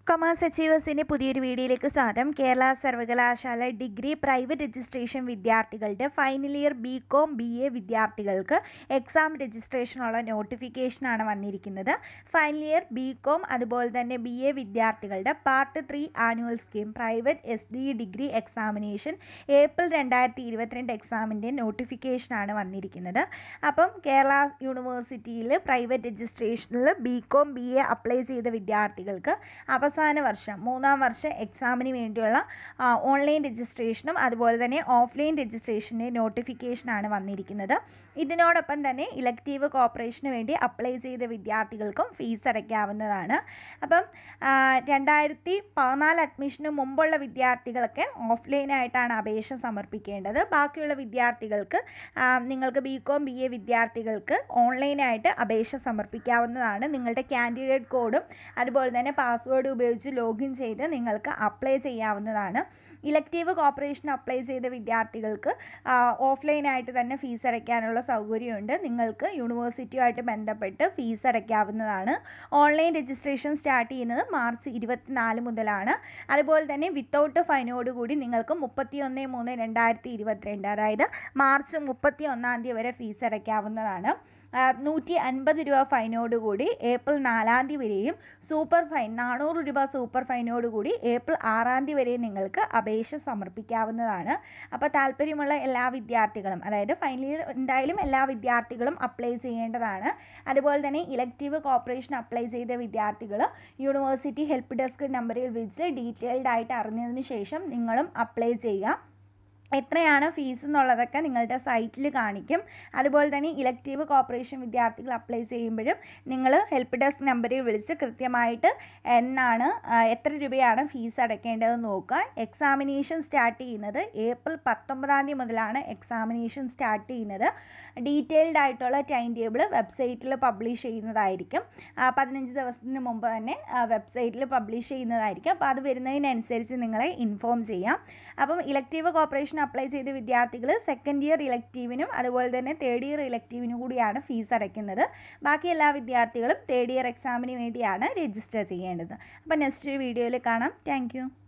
commerce അച്ചീവേഴ്സിൻ്റെ പുതിയൊരു വീഡിയോയിലേക്ക് സ്വാഗതം കേരള സർവകലാശാല ഡിഗ്രി പ്രൈവറ്റ് രജിസ്ട്രേഷൻ വിദ്യാർത്ഥികളുടെ final year B Com B A വിദ്യാർത്ഥികൾക്ക് എക്സാം രജിസ്ട്രേഷനുള്ള നോട്ടിഫിക്കേഷനാണ് വന്നിരിക്കുന്നത് ഫൈനൽ ഇയർ ബി കോം അതുപോലെ തന്നെ ബി എ വിദ്യാർത്ഥികളുടെ part three annual scheme private S D degree examination April രണ്ടായിരത്തി ഇരുപത്തിരണ്ട് എക്സാമിൻ്റെ നോട്ടിഫിക്കേഷനാണ് വന്നിരിക്കുന്നത് അപ്പം കേരള യൂണിവേഴ്സിറ്റിയിൽ പ്രൈവറ്റ് രജിസ്ട്രേഷനിൽ B Com B A apply ചെയ്ത വിദ്യാർത്ഥികൾക്ക് അവസാന വർഷം മൂന്നാം വർഷ എക്സാമിന് വേണ്ടിയുള്ള ആ, ഓൺലൈൻ രജിസ്ട്രേഷനും അതുപോലെ തന്നെ ഓഫ്ലൈൻ രജിസ്ട്രേഷൻ്റെ നോട്ടിഫിക്കേഷനാണ് വന്നിരിക്കുന്നത് ഇതിനോടൊപ്പം തന്നെ ഇലക്റ്റീവ് കോപ്പറേഷന് വേണ്ടി അപ്ലൈ ചെയ്ത വിദ്യാർത്ഥികൾക്കും ഫീസ് അടയ്ക്കാവുന്നതാണ് അപ്പം ആ, രണ്ടായിരത്തി പതിനാല് അഡ്മിഷന് മുമ്പുള്ള വിദ്യാർത്ഥികളൊക്കെ ഓഫ്ലൈനായിട്ടാണ് അപേക്ഷ സമർപ്പിക്കേണ്ടത് ബാക്കിയുള്ള വിദ്യാർത്ഥികൾക്ക് ആ, നിങ്ങൾക്ക് ബി കോം ബി എ വിദ്യാർത്ഥികൾക്ക് ഓൺലൈനായിട്ട് അപേക്ഷ സമർപ്പിക്കാവുന്നതാണ് നിങ്ങളുടെ കാൻഡിഡേറ്റ് കോഡും അതുപോലെ തന്നെ പാസ്വേഡ് ഉപയോഗിച്ച് ലോഗിൻ ചെയ്ത് നിങ്ങൾക്ക് അപ്ലൈ ചെയ്യാവുന്നതാണ് ഇലക്റ്റീവ് കോപ്പറേഷൻ അപ്ലൈ ചെയ്ത വിദ്യാർത്ഥികൾക്ക് ഓഫ്ലൈനായിട്ട് തന്നെ ഫീസ് അടയ്ക്കാനുള്ള സൗകര്യമുണ്ട് നിങ്ങൾക്ക് യൂണിവേഴ്സിറ്റിയുമായിട്ട് ബന്ധപ്പെട്ട് ഫീസ് അടയ്ക്കാവുന്നതാണ് ഓൺലൈൻ രജിസ്ട്രേഷൻ സ്റ്റാർട്ട് ചെയ്യുന്നത് മാർച്ച് ഇരുപത്തിനാല് മുതലാണ് അതുപോലെ തന്നെ വിത്തൗട്ട് ഫൈനോട് കൂടി നിങ്ങൾക്ക് മുപ്പത്തി ഒന്ന് മൂന്ന് രണ്ടായിരത്തി ഇരുപത്തിരണ്ട് അതായത് മാർച്ച് മുപ്പത്തി ഒന്നാം തീയതി വരെ ഫീസ് അടയ്ക്കാവുന്നതാണ് നൂറ്റി അൻപത് രൂപ ഫൈനോടുകൂടി ഏപ്രിൽ നാലാം തീയതി വരെയും സൂപ്പർ ഫൈൻ നാനൂറ് രൂപ സൂപ്പർ ഫൈനോടുകൂടി ഏപ്രിൽ ആറാം തീയതി വരെയും നിങ്ങൾക്ക് അപേക്ഷ സമർപ്പിക്കാവുന്നതാണ് അപ്പോൾ താല്പര്യമുള്ള എല്ലാ വിദ്യാർത്ഥികളും അതായത് ഫൈനലിൽ എന്തായാലും എല്ലാ വിദ്യാർത്ഥികളും അപ്ലൈ ചെയ്യേണ്ടതാണ് അതുപോലെ തന്നെ ഇലക്റ്റീവ് കോപ്പറേഷൻ അപ്ലൈ ചെയ്ത വിദ്യാർത്ഥികൾ യൂണിവേഴ്സിറ്റി ഹെൽപ്പ് ഡെസ്ക് നമ്പറിൽ വിളിച്ച് ഡീറ്റെയിൽഡ് ആയിട്ട് അറിഞ്ഞതിന് ശേഷം നിങ്ങളും അപ്ലൈ ചെയ്യുക എത്രയാണ് ഫീസ് എന്നുള്ളതൊക്കെ നിങ്ങളുടെ സൈറ്റിൽ കാണിക്കും അതുപോലെ തന്നെ ഇലക്റ്റീവ് കോപ്പറേഷൻ വിദ്യാർത്ഥികൾ അപ്ലൈ ചെയ്യുമ്പോഴും നിങ്ങൾ ഹെൽപ്പ് ഡെസ്ക് നമ്പറിൽ വിളിച്ച് കൃത്യമായിട്ട് എന്നാണ് ആ, എത്ര രൂപയാണ് ഫീസ് അടയ്ക്കേണ്ടതെന്ന് നോക്കുക എക്സാമിനേഷൻ സ്റ്റാർട്ട് ചെയ്യുന്നത് ഏപ്രിൽ പത്തൊമ്പതാം തീയതി മുതലാണ് എക്സാമിനേഷൻ സ്റ്റാർട്ട് ചെയ്യുന്നത് ഡീറ്റെയിൽഡ് ആയിട്ടുള്ള ടൈം ടേബിൾ വെബ്സൈറ്റിൽ പബ്ലിഷ് ചെയ്യുന്നതായിരിക്കും ആ, പതിനഞ്ച് ദിവസത്തിന് മുമ്പ് തന്നെ വെബ്സൈറ്റിൽ പബ്ലിഷ് ചെയ്യുന്നതായിരിക്കും അപ്പോൾ അത് വരുന്നതിനനുസരിച്ച് നിങ്ങളെ ഇൻഫോം ചെയ്യാം അപ്പം ഇലക്റ്റീവ് കോപ്പറേഷൻ അപ്ലൈ ചെയ്ത വിദ്യാർത്ഥികൾ സെക്കൻഡ് ഇയർ ഇലക്റ്റീവിനും അതുപോലെ തന്നെ തേർഡ് ഇയർ ഇലക്റ്റീവിനും കൂടിയാണ് ഫീസ് അടയ്ക്കുന്നത് ബാക്കി എല്ലാ വിദ്യാർത്ഥികളും തേർഡ് ഇയർ എക്സാമിന് വേണ്ടിയാണ് രജിസ്റ്റർ ചെയ്യേണ്ടത് അപ്പോൾ നെക്സ്റ്റ് വീഡിയോയിൽ കാണാം താങ്ക്